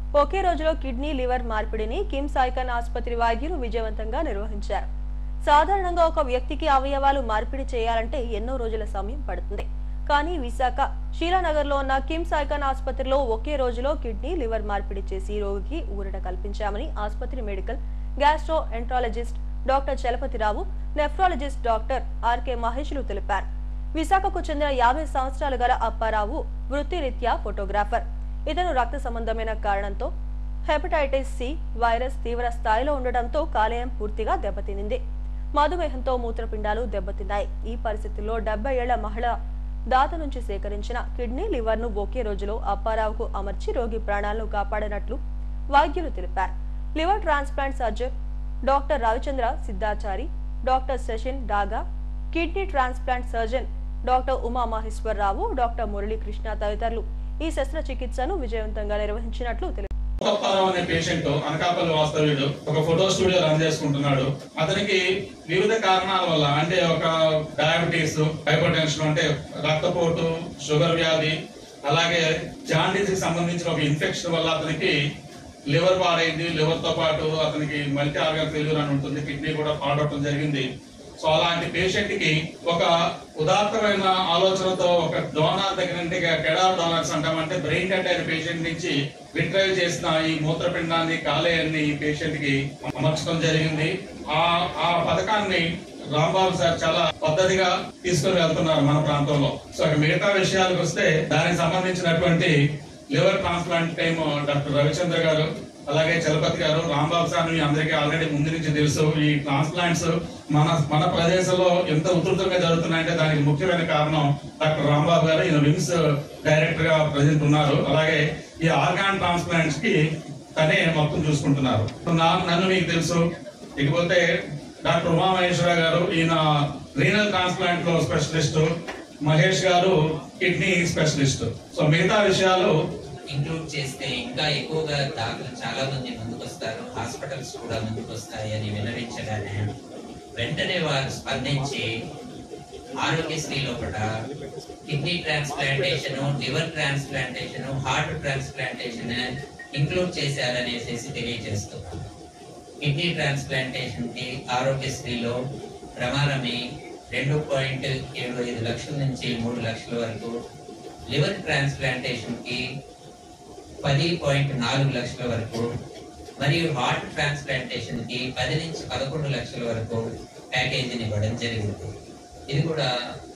ఒకే రోజులో kidney liver మార్పిడిని KIMS icon ఆసుపత్రి వైద్యులు విజయవంతంగా నిర్వహించారు సాధారణంగా ఒక వ్యక్తికి అవయవాలు మార్పిడి చేయాలంటే ఎన్నో రోజుల సమయం పడుతుంది కానీ విశాఖ షీలానగర్లో ఉన్న కిమ్స్ ఐకాన్ ఆసుపత్రిలో ఒకే రోజులో కిడ్నీ లివర్ మార్పిడి చేసి రోగికి ఊరట కల్పించామని ఆసుపత్రి medical gastroenterologist doctor Chalapathi Rao nephrologist doctor RK మహేష్లు తెలిపారు విశాఖకు చెందిన యాభై సంవత్సరాలు గల అప్పారావు వృత్తిరీత్యా ఫోటోగ్రాఫర్ ఇతను రక్త సంబంధమైన కారణంతో హెపటైటిస్ సి వైరస్ తీవ్ర స్థాయిలో ఉండడంతో కాలేయం పూర్తిగా దెబ్బతినింది మధుమేహంతో మూత్రపిండాలు దెబ్బతిన్నాయి ఈ పరిస్థితుల్లో డెబ్బై ఏళ్ల మహిళ దాత నుంచి సేకరించిన కిడ్నీ లివర్ ను ఒకే రోజులో అప్పారావుకు అమర్చి రోగి ప్రాణాలను కాపాడినట్లు వైద్యులు తెలిపారు liver transplant surgeon doctor Ravichandra Siddhachari doctor Shashin Daga kidney transplant surgeon doctor Uma Maheswara Rao doctor Muralikrishna తదితరులు ఈ శస్త్రచికిత్సను విజయవంతంగా నిర్వహించినట్లు తెలిపారు కొత్తపాలెం అనే పేషెంట్ అనకాపల్లి వాస్తవ్యుడు ఒక ఫోటో స్టూడియో రన్ చేసుకుంటున్నాడు అతనికి వివిధ కారణాల వల్ల అంటే ఒక డయాబెటీస్ హైపర్ టెన్షన్ అంటే రక్తపోటు షుగర్ వ్యాధి అలాగే జాండీస్ కి సంబంధించిన ఒక ఇన్ఫెక్షన్ వల్ల అతనికి లివర్ పాడైంది లివర్ తో పాటు అతనికి మల్టీ ఆర్గన్ ఫెయిల్యూర్ అని ఉంటుంది కిడ్నీ కూడా పాడవటం జరిగింది సో అలాంటి పేషెంట్ కి ఒక ఉదాత్తమైన ఆలోచనతో ఒక డోనార్ దగ్గర నుండి కెడార్ డోనర్స్ అంటామంటే బ్రెయిన్ డెడ్ అయిన పేషెంట్ నుంచి రిట్రైవ్ చేసిన ఈ మూత్రపిండాన్ని కాలేయాన్ని ఈ పేషెంట్ కి అమర్చడం జరిగింది ఆ ఆ పథకాన్ని రాంబాబు సార్ చాలా పద్ధతిగా తీసుకుని వెళ్తున్నారు మన ప్రాంతంలో సో ఇక మిగతా విషయాలకు వస్తే దానికి సంబంధించినటువంటి liver transplant time doctor Ravichandra garu అలాగే చలపతి గారు రాంబాబు సార్ మీ అందరికీ ఆల్రెడీ ముందు నుంచి తెలుసు ఈ ట్రాన్స్ప్లాంట్స్ మన మన ప్రదేశంలో ఎంత ఉధృతంగా జరుగుతున్నాయంటే దానికి ముఖ్యమైన కారణం డాక్టర్ రాంబాబు గారు ఈయన విమ్స్ డైరెక్టర్ గా ప్రజెంట్ ఉన్నారు అలాగే ఈ ఆర్గాన్ ట్రాన్స్ప్లాంట్స్ కి తనే మొత్తం చూసుకుంటున్నారు నా- నన్ను మీకు తెలుసు ఇకపోతే డాక్టర్ ఉమామహేశ్వర గారు ఈయన రీనల్ ట్రాన్స్ప్లాంట్ లో specialist Mahesh garu kidney specialist so మిగతా విషయాలు ఇంక్లూడ్ చేస్తే ఇంకా ఎక్కువగా దాతలు చాలా మంది ముందుకు వస్తారు హాస్పిటల్స్ కూడా ముందుకు వస్తాయి అని వినరించగానే వెంటనే వారు స్పందించి ఆరోగ్యశ్రీ లోపల kidney transplantation liver transplantation heart transplantation include చేశారనేసి తెలియజేస్తున్నాను కిడ్నీ ట్రాన్స్ప్లాంటేషన్ కి ఆరోగ్యశ్రీలో ప్రమాణమే రెండు పాయింట్ ఏడు ఐదు లక్షల నుంచి మూడు లక్షల వరకు లివర్ ట్రాన్స్ప్లాంటేషన్ కి పది పాయింట్ నాలుగు లక్షల వరకు మరియు హార్ట్ ట్రాన్స్ప్లాంటేషన్ కి పది నుంచి పదకొండు లక్షల వరకు ప్యాకేజీని ఇవ్వడం జరిగింది ఇది కూడా